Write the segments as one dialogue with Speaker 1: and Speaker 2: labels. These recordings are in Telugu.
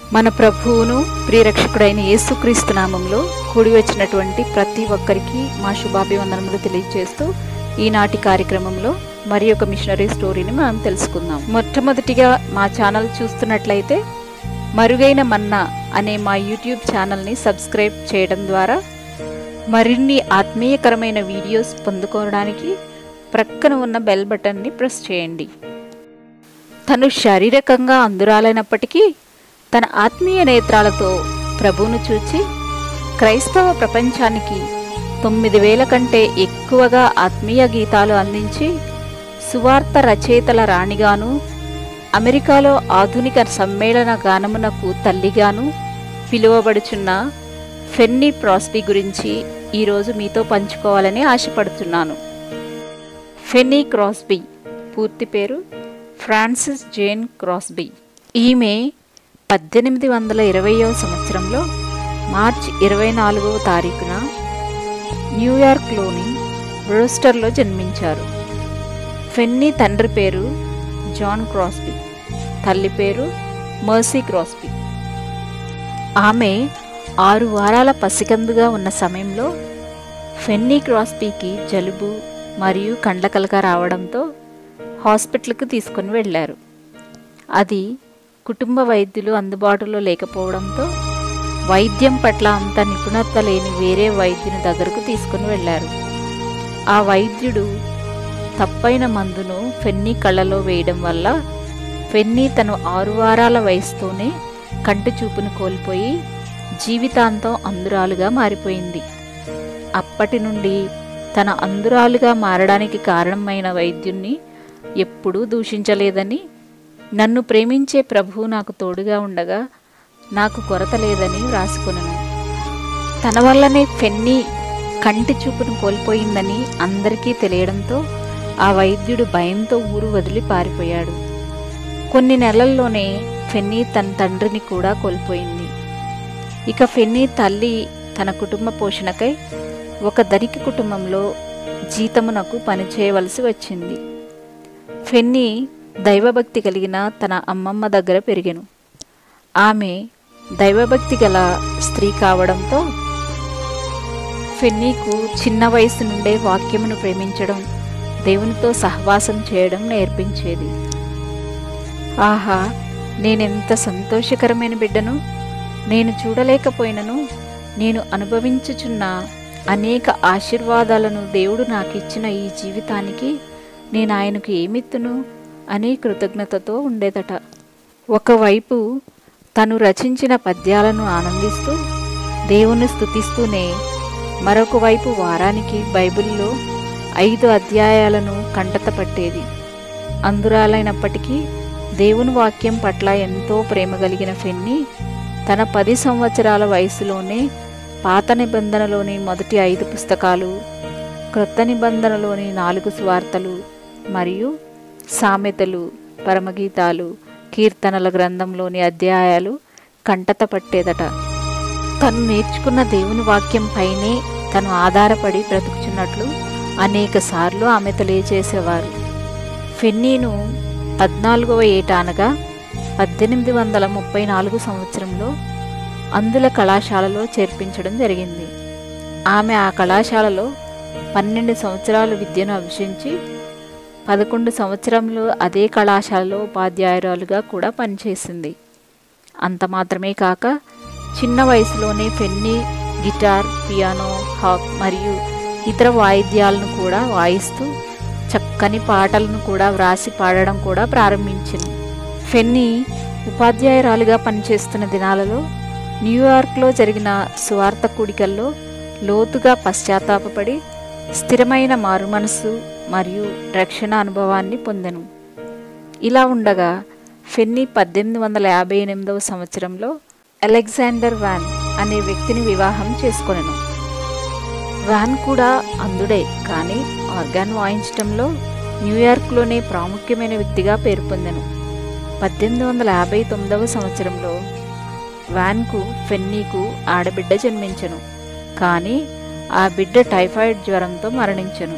Speaker 1: మన ప్రభువును ప్రియరక్షకుడైన యేసుక్రీస్తు నామంలో కూడి వచ్చినటువంటి ప్రతి ఒక్కరికి మా శుభాభివందనములు తెలియజేస్తూ ఈనాటి కార్యక్రమంలో మరి ఒక మిషనరీ స్టోరీని మనం తెలుసుకుందాం మొట్టమొదటిగా మా ఛానల్ చూస్తున్నట్లయితే మరుగైన మన్నా అనే మా యూట్యూబ్ ఛానల్ని సబ్స్క్రైబ్ చేయడం ద్వారా మరిన్ని ఆత్మీయకరమైన వీడియోస్ పొందుకోవడానికి ప్రక్కన ఉన్న బెల్ బటన్ని ప్రెస్ చేయండి తను శారీరకంగా అందురాలైనప్పటికీ తన ఆత్మీయ నేత్రాలతో ప్రభువును చూచి క్రైస్తవ ప్రపంచానికి తొమ్మిది వేల కంటే ఎక్కువగా ఆత్మీయ గీతాలు అందించి సువార్త రచయితల రాణిగాను అమెరికాలో ఆధునిక సమ్మేళన గానమునకు తల్లిగాను పిలువబడుచున్న ఫెన్నీ ప్రాస్బీ గురించి ఈరోజు మీతో పంచుకోవాలని ఆశపడుతున్నాను ఫెన్నీ క్రాస్బీ పూర్తి పేరు ఫ్రాన్సిస్ జేన్ క్రాస్బీ ఈమె పద్దెనిమిది వందల ఇరవయవ సంవత్సరంలో మార్చ్ ఇరవై నాలుగవ తారీఖున న్యూయార్క్లోని బ్రూస్టర్లో జన్మించారు ఫెన్నీ తండ్రి పేరు జాన్ క్రాస్బీ తల్లి పేరు మర్సీ క్రాస్బీ ఆమె ఆరు వారాల పసికందుగా ఉన్న సమయంలో ఫెన్నీ క్రాస్బీకి జలుబు మరియు కండ్లకలక రావడంతో హాస్పిటల్కి తీసుకొని వెళ్ళారు అది కుటుంబ వైద్యులు అందుబాటులో లేకపోవడంతో వైద్యం పట్ల అంత నిపుణత లేని వేరే వైద్యుని దగ్గరకు తీసుకుని వెళ్ళారు ఆ వైద్యుడు తప్పైన మందును ఫెన్నీ కళ్ళలో వేయడం వల్ల ఫెన్నీ తను ఆరు వారాల వయసుతోనే కంటి చూపును కోల్పోయి జీవితాంతం అందురాలుగా మారిపోయింది అప్పటి నుండి తన అందురాలుగా మారడానికి కారణమైన వైద్యుణ్ణి ఎప్పుడూ దూషించలేదని నన్ను ప్రేమించే ప్రభువు నాకు తోడుగా ఉండగా నాకు కొరత లేదని వ్రాసుకొనను తన వల్లనే ఫెన్నీ కంటి చూపును కోల్పోయిందని అందరికీ తెలియడంతో ఆ వైద్యుడు భయంతో ఊరు వదిలి పారిపోయాడు కొన్ని నెలల్లోనే ఫెన్నీ తన తండ్రిని కూడా కోల్పోయింది ఇక ఫెన్నీ తల్లి తన కుటుంబ పోషణకై ఒక ధనిక కుటుంబంలో జీతమునకు పనిచేయవలసి వచ్చింది ఫెన్నీ దైవభక్తి కలిగిన తన అమ్మమ్మ దగ్గర పెరిగెను ఆమె దైవభక్తి గల స్త్రీ కావడంతో ఫెన్నీకు చిన్న వయసు నుండే వాక్యమును ప్రేమించడం దేవునితో సహవాసం చేయడం నేర్పించేది ఆహా నేనెంత సంతోషకరమైన బిడ్డను నేను చూడలేకపోయినను నేను అనుభవించుచున్న అనేక ఆశీర్వాదాలను దేవుడు నాకిచ్చిన ఈ జీవితానికి నేను ఆయనకు ఏమిత్తును అని కృతజ్ఞతతో ఉండేదట ఒకవైపు తను రచించిన పద్యాలను ఆనందిస్తూ దేవుని స్థుతిస్తూనే మరొక వైపు వారానికి బైబిల్లో ఐదు అధ్యాయాలను కంటత పట్టేది అందురాలైనప్పటికీ దేవుని వాక్యం పట్ల ఎంతో ప్రేమ కలిగిన ఫెన్ని తన పది సంవత్సరాల వయసులోనే పాత నిబంధనలోని మొదటి ఐదు పుస్తకాలు క్రొత్త నిబంధనలోని నాలుగు స్వార్తలు మరియు సామెతలు పరమగీతాలు కీర్తనల గ్రంథంలోని అధ్యాయాలు కంటత పట్టేదట తను నేర్చుకున్న దేవుని వాక్యం పైనే తను ఆధారపడి బ్రతుకుచున్నట్లు అనేక సార్లు ఆమె తెలియజేసేవారు ఫెన్నీను పద్నాలుగవ ఏట అనగా పద్దెనిమిది వందల ముప్పై నాలుగు సంవత్సరంలో అందుల కళాశాలలో చేర్పించడం జరిగింది ఆమె ఆ కళాశాలలో పన్నెండు సంవత్సరాలు విద్యను అభ్యసించి పదకొండు సంవత్సరంలో అదే కళాశాలలో ఉపాధ్యాయురాలుగా కూడా పనిచేసింది అంత మాత్రమే కాక చిన్న వయసులోనే ఫెన్నీ గిటార్ పియానో హాక్ మరియు ఇతర వాయిద్యాలను కూడా వాయిస్తూ చక్కని పాటలను కూడా వ్రాసి పాడడం కూడా ప్రారంభించింది ఫెన్నీ ఉపాధ్యాయురాలుగా పనిచేస్తున్న దినాలలో న్యూయార్క్లో జరిగిన సువార్త కూడికల్లో లోతుగా పశ్చాత్తాపపడి స్థిరమైన మారుమనసు మరియు రక్షణ అనుభవాన్ని పొందెను ఇలా ఉండగా ఫెన్నీ పద్దెనిమిది వందల యాభై ఎనిమిదవ సంవత్సరంలో అలెగ్జాండర్ వ్యాన్ అనే వ్యక్తిని వివాహం చేసుకొనెను వ్యాన్ కూడా అందుడే కానీ ఆర్గాన్ వాయించడంలో న్యూయార్క్లోనే ప్రాముఖ్యమైన వ్యక్తిగా పేరు పొందెను పద్దెనిమిది వందల యాభై తొమ్మిదవ సంవత్సరంలో వ్యాన్కు ఫెన్నీకు ఆడబిడ్డ జన్మించెను కానీ ఆ బిడ్డ టైఫాయిడ్ జ్వరంతో మరణించెను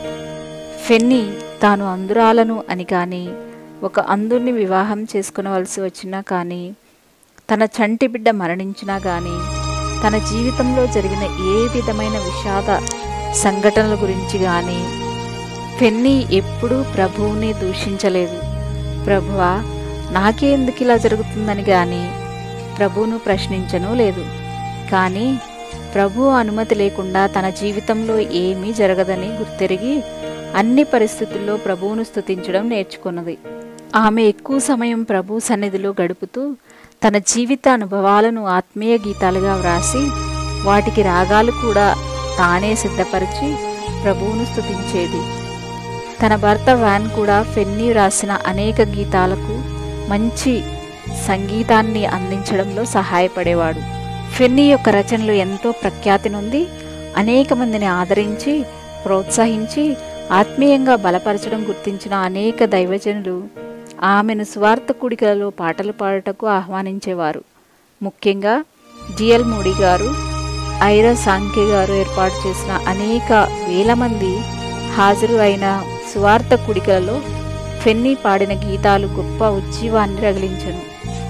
Speaker 1: ఫెన్నీ తాను అందురాలను అని కానీ ఒక అందుని వివాహం చేసుకునవలసి వచ్చినా కానీ తన చంటి బిడ్డ మరణించినా గాని తన జీవితంలో జరిగిన ఏ విధమైన విషాద సంఘటనల గురించి కానీ ఫెన్నీ ఎప్పుడూ ప్రభువుని దూషించలేదు ప్రభువా నాకే ఎందుకు ఇలా జరుగుతుందని గాని ప్రభువును ప్రశ్నించను లేదు కానీ ప్రభు అనుమతి లేకుండా తన జీవితంలో ఏమీ జరగదని గుర్తెరిగి అన్ని పరిస్థితుల్లో ప్రభువును స్తుతించడం నేర్చుకున్నది ఆమె ఎక్కువ సమయం ప్రభు సన్నిధిలో గడుపుతూ తన జీవిత అనుభవాలను ఆత్మీయ గీతాలుగా వ్రాసి వాటికి రాగాలు కూడా తానే సిద్ధపరిచి ప్రభువును స్తుతించేది తన భర్త వ్యాన్ కూడా ఫెన్నీ రాసిన అనేక గీతాలకు మంచి సంగీతాన్ని అందించడంలో సహాయపడేవాడు ఫెన్నీ యొక్క రచనలు ఎంతో ప్రఖ్యాతి నొంది అనేక మందిని ఆదరించి ప్రోత్సహించి ఆత్మీయంగా బలపరచడం గుర్తించిన అనేక దైవజనులు ఆమెను స్వార్థ కూడికలలో పాటలు పాడుటకు ఆహ్వానించేవారు ముఖ్యంగా జిఎల్ మూడి గారు ఐరా సాంకే గారు ఏర్పాటు చేసిన అనేక వేల మంది హాజరు అయిన సువార్త కుడికలలో ఫెన్నీ పాడిన గీతాలు గొప్ప ఉజ్జీవాన్ని రగిలించను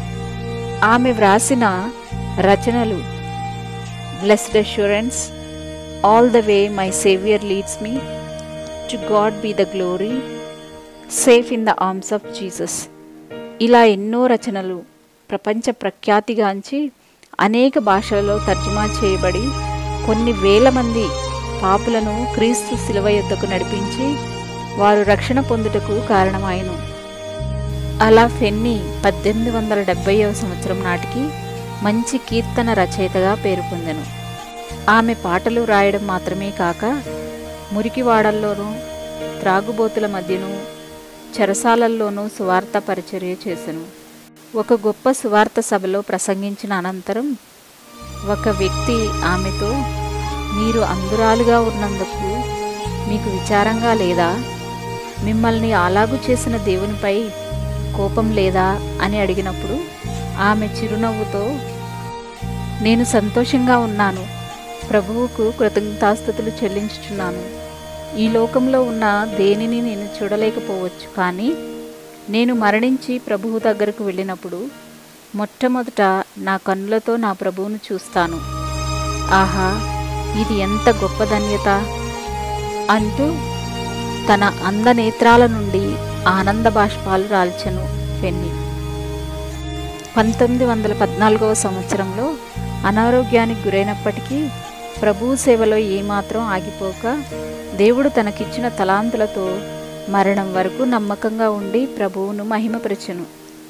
Speaker 1: ఆమె వ్రాసిన రచనలు blessed assurance all the way my saviour leads me to God be the glory safe in the arms of Jesus ఇలా ఎన్నో రచనలు ప్రపంచ ప్రఖ్యాతిగాంచి అనేక భాషలలో తర్జుమా చేయబడి కొన్ని వేల మంది పాపులను క్రీస్తు శిలువ యొద్దకు నడిపించి వారు రక్షణ పొందుటకు కారణమాయను అలా ఫెన్నీ పద్దెనిమిది వందల డెబ్బైవ సంవత్సరం నాటికి మంచి కీర్తన రచయితగా పేరు పొందెను ఆమె పాటలు రాయడం మాత్రమే కాక మురికివాడల్లోనూ త్రాగుబోతుల మధ్యను చెరసాలల్లోనూ సువార్త పరిచర్య చేసెను ఒక గొప్ప సువార్త సభలో ప్రసంగించిన అనంతరం ఒక వ్యక్తి ఆమెతో మీరు అందురాలుగా ఉన్నందుకు మీకు విచారంగా లేదా మిమ్మల్ని అలాగు చేసిన దేవునిపై కోపం లేదా అని అడిగినప్పుడు ఆమె చిరునవ్వుతో నేను సంతోషంగా ఉన్నాను ప్రభువుకు కృతజ్ఞతాస్థుతులు చెల్లించుచున్నాను ఈ లోకంలో ఉన్న దేనిని నేను చూడలేకపోవచ్చు కానీ నేను మరణించి ప్రభువు దగ్గరకు వెళ్ళినప్పుడు మొట్టమొదట నా కన్నులతో నా ప్రభువును చూస్తాను ఆహా ఇది ఎంత గొప్ప ధన్యత అంటూ తన అందనేత్రాల నుండి ఆనంద బాష్పాలు రాల్చెను ఫెన్నీ పంతొమ్మిది వందల పద్నాలుగవ సంవత్సరంలో అనారోగ్యానికి గురైనప్పటికీ ప్రభువు సేవలో ఏమాత్రం ఆగిపోక దేవుడు తనకిచ్చిన తలాంతులతో మరణం వరకు నమ్మకంగా ఉండి ప్రభువును మహిమపరచెను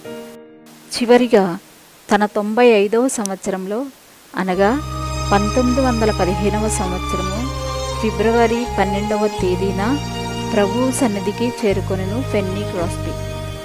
Speaker 1: చివరిగా తన తొంభై ఐదవ సంవత్సరంలో అనగా పంతొమ్మిది వందల పదిహేనవ సంవత్సరము ఫిబ్రవరి పన్నెండవ తేదీన ప్రభువు సన్నిధికి చేరుకొనెను ఫెన్నీ క్రాస్బీ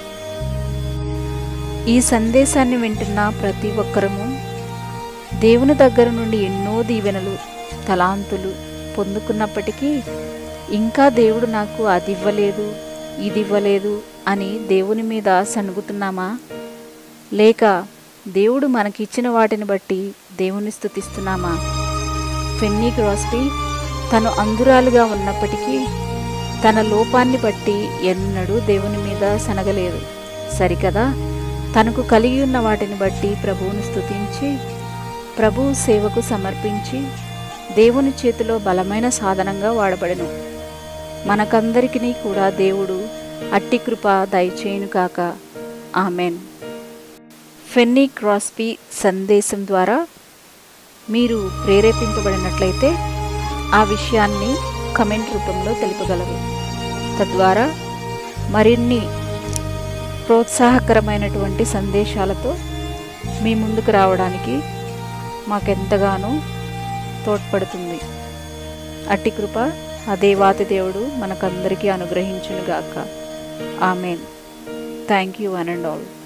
Speaker 1: ఈ సందేశాన్ని వింటున్న ప్రతి ఒక్కరము దేవుని దగ్గర నుండి ఎన్నో దీవెనలు తలాంతులు పొందుకున్నప్పటికీ ఇంకా దేవుడు నాకు అది ఇవ్వలేదు ఇది ఇవ్వలేదు అని దేవుని మీద సణుగుతున్నామా లేక దేవుడు మనకిచ్చిన వాటిని బట్టి దేవుని స్థుతిస్తున్నామా ఫెన్నీ క్రాస్బీ తను అందురాలుగా ఉన్నప్పటికీ తన లోపాన్ని బట్టి ఎన్నడూ దేవుని మీద సనగలేదు సరికదా తనకు కలిగి ఉన్న వాటిని బట్టి ప్రభువును స్తుతించి ప్రభువు సేవకు సమర్పించి దేవుని చేతిలో బలమైన సాధనంగా వాడబడెను మనకందరికీ కూడా దేవుడు అట్టి కృప దయచేయును కాక ఆమెన్ ఫెన్నీ క్రాస్బీ సందేశం ద్వారా మీరు ప్రేరేపింపబడినట్లయితే ఆ విషయాన్ని కమెంట్ రూపంలో తెలుపగలరు తద్వారా మరిన్ని ప్రోత్సాహకరమైనటువంటి సందేశాలతో మీ ముందుకు రావడానికి మాకెంతగానో తోడ్పడుతుంది అట్టి కృప ఆ దేవాతి దేవుడు మనకందరికీ అనుగ్రహించునుగాక amen thank you one and all